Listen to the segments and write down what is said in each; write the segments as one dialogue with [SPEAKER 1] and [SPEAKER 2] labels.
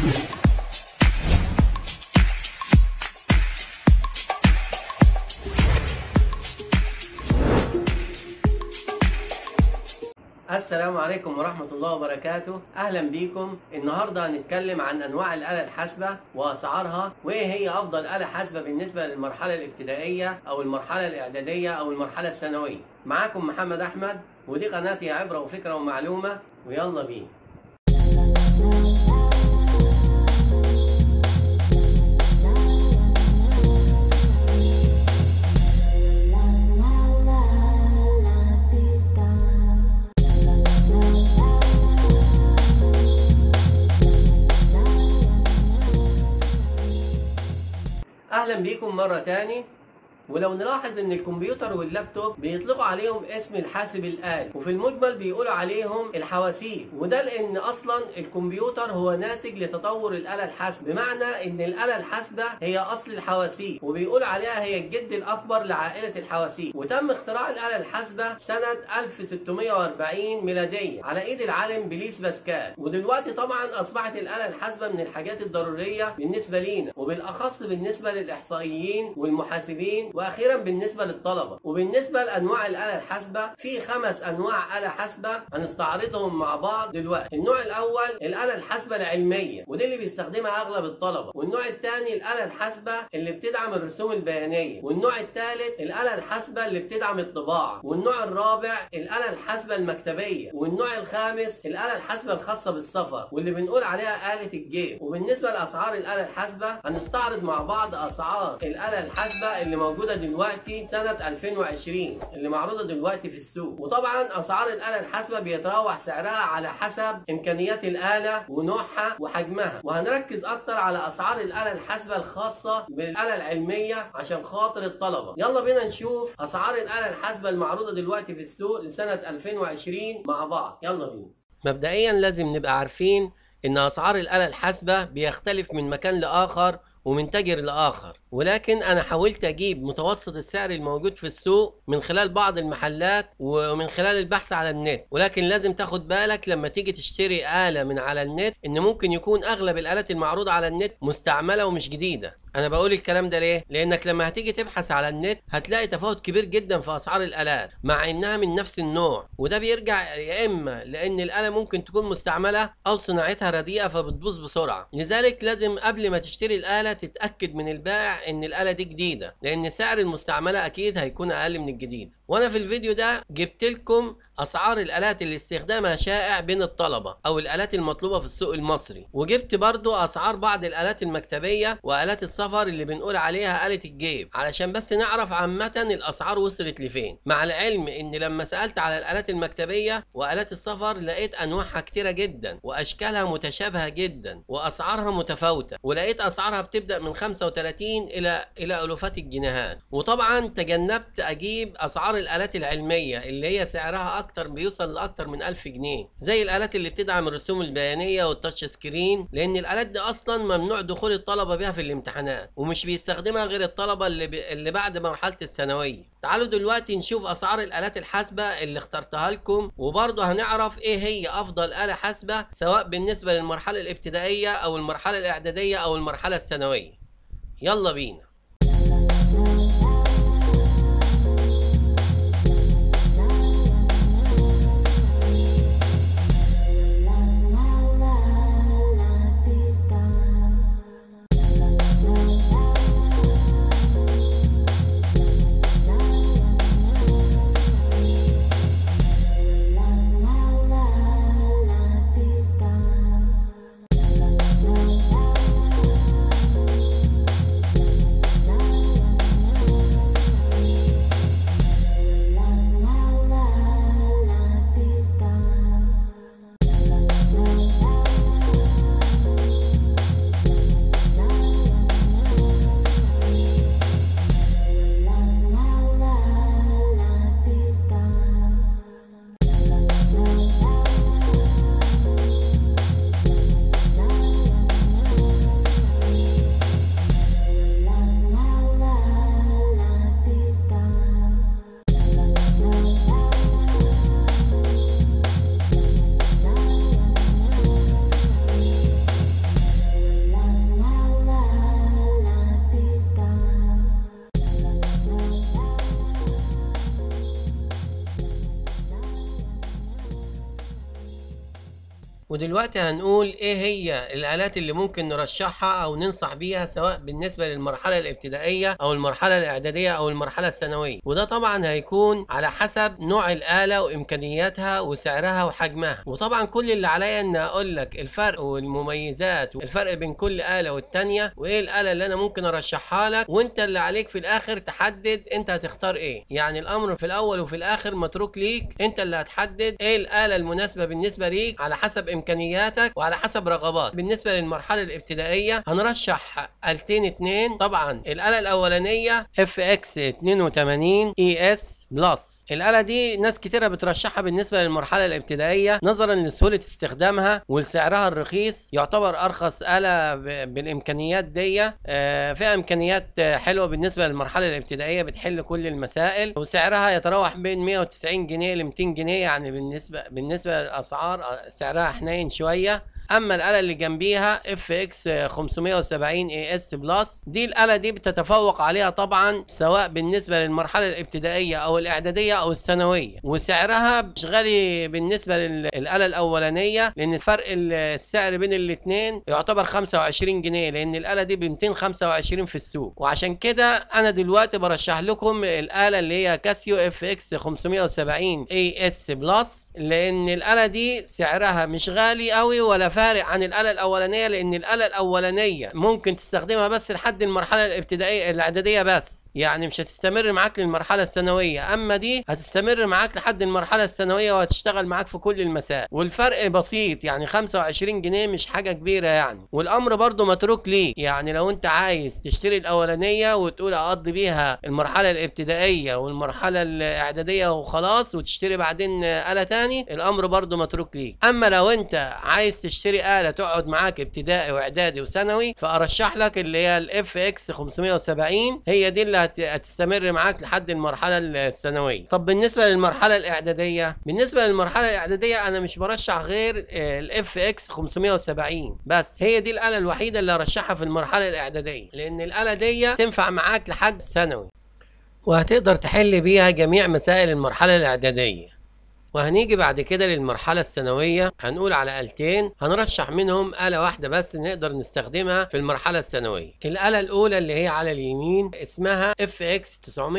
[SPEAKER 1] السلام عليكم ورحمة الله وبركاته أهلا بيكم النهاردة هنتكلم عن أنواع الآلة الحاسبة وأسعارها وإيه هي أفضل آلة حاسبة بالنسبة للمرحلة الابتدائية أو المرحلة الإعدادية أو المرحلة الثانوية معاكم محمد أحمد ودي قناتي عبرة وفكرة ومعلومة ويلا بينا اهلا بيكم مره تاني ولو نلاحظ ان الكمبيوتر واللابتوب بيطلقوا عليهم اسم الحاسب الآلي وفي المجمل بيقولوا عليهم الحواسيب وده لان اصلا الكمبيوتر هو ناتج لتطور الآلة الحاسبة بمعنى ان الآلة الحاسبة هي اصل الحواسيب وبيقولوا عليها هي الجد الاكبر لعائلة الحواسيب وتم اختراع الآلة الحاسبة سنة 1640 ميلادية على ايد العالم بليس باسكال ودلوقتي طبعا اصبحت الآلة الحاسبة من الحاجات الضرورية بالنسبة لينا وبالاخص بالنسبة للاحصائيين والمحاسبين واخيرا بالنسبه للطلبه وبالنسبه لانواع الاله الحاسبه في خمس انواع اله حاسبه هنستعرضهم مع بعض دلوقتي النوع الاول الاله الحاسبه العلميه ودي اللي بيستخدمها اغلب الطلبه والنوع الثاني الاله الحاسبه اللي بتدعم الرسوم البيانيه والنوع الثالث الاله الحاسبه اللي بتدعم الطباعه والنوع الرابع الاله الحاسبه المكتبيه والنوع الخامس الاله الحاسبه الخاصه بالسفر واللي بنقول عليها اله الجيب وبالنسبه لاسعار الاله الحاسبه هنستعرض مع بعض اسعار الاله الحاسبه اللي موجوده موجوده دلوقتي سنه 2020 اللي معروضه دلوقتي في السوق وطبعا اسعار الاله الحاسبه بيتراوح سعرها على حسب امكانيات اله ونوعها وحجمها وهنركز اكتر على اسعار الاله الحاسبه الخاصه بالاله العلميه عشان خاطر الطلبه يلا بينا نشوف اسعار الاله الحاسبه المعروضه دلوقتي في السوق لسنه 2020 مع بعض يلا بينا مبدئيا لازم نبقى عارفين ان اسعار الاله الحاسبه بيختلف من مكان لاخر ومن تاجر لاخر ولكن انا حاولت اجيب متوسط السعر الموجود في السوق من خلال بعض المحلات ومن خلال البحث على النت ولكن لازم تاخد بالك لما تيجي تشتري آلة من على النت ان ممكن يكون اغلب الآلات المعروضة على النت مستعملة ومش جديدة انا بقول الكلام ده ليه لانك لما هتيجي تبحث على النت هتلاقي تفاوت كبير جدا في اسعار الالات مع انها من نفس النوع وده بيرجع يا اما لان الاله ممكن تكون مستعمله او صناعتها رديئه فبتبوظ بسرعه لذلك لازم قبل ما تشتري الاله تتاكد من البائع ان الاله دي جديده لان سعر المستعمله اكيد هيكون اقل من الجديد وانا في الفيديو ده جبت لكم اسعار الالات اللي استخدامها شائع بين الطلبه او الالات المطلوبه في السوق المصري وجبت برضو اسعار بعض الالات المكتبيه والات السفر اللي بنقول عليها آلة الجيب علشان بس نعرف عامة الاسعار وصلت لفين مع العلم ان لما سألت على الالات المكتبية والات السفر لقيت انواعها كتيرة جدا واشكالها متشابهة جدا واسعارها متفاوتة ولقيت اسعارها بتبدأ من 35 الى الى الوفات الجنيهات وطبعا تجنبت اجيب اسعار الالات العلميه اللي هي سعرها اكتر بيوصل لاكتر من 1000 جنيه زي الالات اللي بتدعم الرسوم البيانيه والتاتش سكرين لان الالات دي اصلا ممنوع دخول الطلبه بيها في الامتحانات ومش بيستخدمها غير الطلبه اللي, ب... اللي بعد مرحله الثانويه تعالوا دلوقتي نشوف اسعار الالات الحاسبه اللي اخترتها لكم وبرضه هنعرف ايه هي افضل اله حاسبه سواء بالنسبه للمرحله الابتدائيه او المرحله الاعداديه او المرحله الثانويه يلا بينا ودلوقتي هنقول ايه هي الالات اللي ممكن نرشحها او ننصح بيها سواء بالنسبه للمرحله الابتدائيه او المرحله الاعداديه او المرحله الثانويه وده طبعا هيكون على حسب نوع الاله وامكانياتها وسعرها وحجمها وطبعا كل اللي عليا ان اقول لك الفرق والمميزات والفرق بين كل اله والتانيه وايه الاله اللي انا ممكن ارشحها لك وانت اللي عليك في الاخر تحدد انت هتختار ايه يعني الامر في الاول وفي الاخر متروك ليك انت اللي هتحدد ايه الاله المناسبه بالنسبه ليك على حسب امكانياتك وعلى حسب رغبات بالنسبه للمرحله الابتدائيه هنرشح التين اتنين طبعا الاله الاولانيه اف اكس 82 اي اس بلس الاله دي ناس كتيره بترشحها بالنسبه للمرحله الابتدائيه نظرا لسهوله استخدامها ولسعرها الرخيص يعتبر ارخص اله ب- بالامكانيات دي آه، فيها امكانيات آه، حلوه بالنسبه للمرحله الابتدائيه بتحل كل المسائل وسعرها يتراوح بين 190 جنيه ل 200 جنيه يعني بالنسبه بالنسبه للاسعار آه، سعرها حنين شويه اما الاله اللي جنبيها اف اكس 570 اي اس بلس دي الاله دي بتتفوق عليها طبعا سواء بالنسبه للمرحله الابتدائيه او الاعداديه او الثانويه وسعرها مش غالي بالنسبه للاله الاولانيه لان فرق السعر بين الاثنين يعتبر 25 جنيه لان الاله دي ب 225 في السوق وعشان كده انا دلوقتي برشح لكم الاله اللي هي كاسيو اف اكس 570 اي اس بلس لان الاله دي سعرها مش غالي قوي ولا فارق عن الاله الاولانيه لان الاله الاولانيه ممكن تستخدمها بس لحد المرحله الابتدائيه الاعداديه بس يعني مش هتستمر معاك للمرحله الثانويه اما دي هتستمر معاك لحد المرحله الثانويه وهتشتغل معاك في كل المسائل والفرق بسيط يعني 25 جنيه مش حاجه كبيره يعني والامر برضو متروك ليك يعني لو انت عايز تشتري الاولانيه وتقول اقضي بيها المرحله الابتدائيه والمرحله الاعداديه وخلاص وتشتري بعدين آلة تاني الامر برضو متروك ليك اما لو انت عايز تشتري آلة تقعد معاك ابتدائي واعدادي وثانوي فارشح لك اللي هي الاف اكس 570 هي دي اللي هت- هتستمر معاك لحد المرحله الثانويه طب بالنسبه للمرحله الاعداديه بالنسبه للمرحله الاعداديه انا مش برشح غير الاف اكس 570 بس هي دي الاله الوحيده اللي ارشحها في المرحله الاعداديه لان الاله دي تنفع معاك لحد ثانوي وهتقدر تحل بيها جميع مسائل المرحله الاعداديه وهنيجي بعد كده للمرحلة الثانوية هنقول على آلتين هنرشح منهم آلة واحدة بس نقدر نستخدمها في المرحلة الثانوية الآلة الأولى اللي هي على اليمين اسمها FX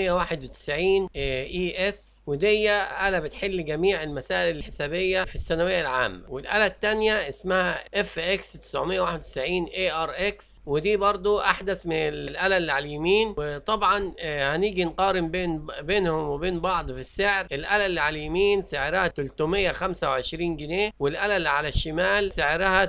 [SPEAKER 1] 991 اي اس ودي آلة بتحل جميع المسائل الحسابية في الثانوية العامة والآلة الثانية اسمها FX 991 ARX ودي برضو أحدث من الآلة اللي على اليمين وطبعا آه، هنيجي نقارن بين بينهم وبين بعض في السعر الآلة اللي على اليمين سعرها 325 جنيه والآلة اللي على الشمال سعرها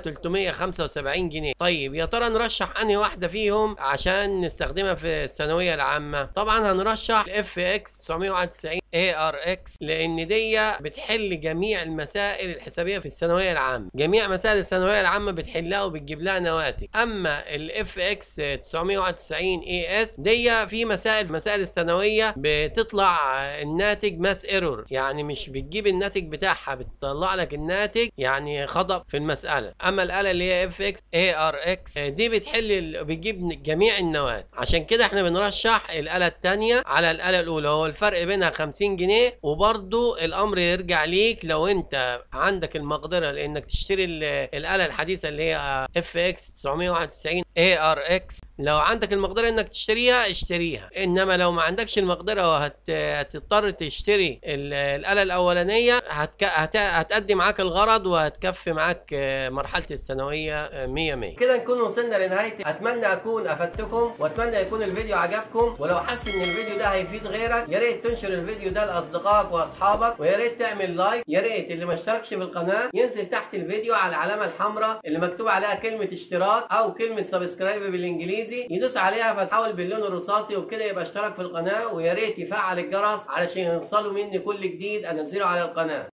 [SPEAKER 1] 375 جنيه طيب يا ترى نرشح انهي واحدة فيهم عشان نستخدمها في الثانوية العامة طبعا هنرشح اف اكس 991 اي ار اكس لان دي بتحل جميع المسائل الحسابية في الثانوية العامة جميع مسائل الثانوية العامة بتحلها وبتجيب لها نواتج اما الاف اكس 991 اي اس دي في مسائل مسائل الثانوية بتطلع الناتج ماس ايرور يعني مش بتجيب الناتج بتاعها بتطلع لك الناتج يعني خطأ في المسألة اما الآلة اللي هي اف اكس اي ار اكس دي بتحل ال- بتجيب جميع النواه عشان كده احنا بنرشح الآلة التانية على الآلة الأولى هو الفرق بينها 50 جنيه وبرضو الأمر يرجع ليك لو أنت عندك المقدرة لأنك تشتري ال- الآلة الحديثة اللي هي اف اكس 991 اي ار اكس لو عندك المقدرة انك تشتريها اشتريها انما لو ما عندكش المقدرة وهتضطر تشتري ال- الآلة الأولانية هتك... هت... هتأدي معاك الغرض وهتكفي معاك آه، مرحلة الثانوية 100 100 كده نكون وصلنا لنهاية أتمنى أكون أفدتكم وأتمنى يكون الفيديو عجبكم ولو حاسس إن الفيديو ده هيفيد غيرك يا ريت تنشر الفيديو ده لأصدقائك وأصحابك ويا ريت تعمل لايك يا ريت اللي ما اشتركش في القناة ينزل تحت الفيديو على العلامة الحمراء اللي مكتوب عليها كلمة اشتراك أو كلمة سبسكرايب بالإنجليزي يدوس عليها فتحول باللون الرصاصي وبكده يبقى اشترك في القناة ويا ريت يفعل الجرس علشان يوصلوا مني كل جديد أنزله على القناة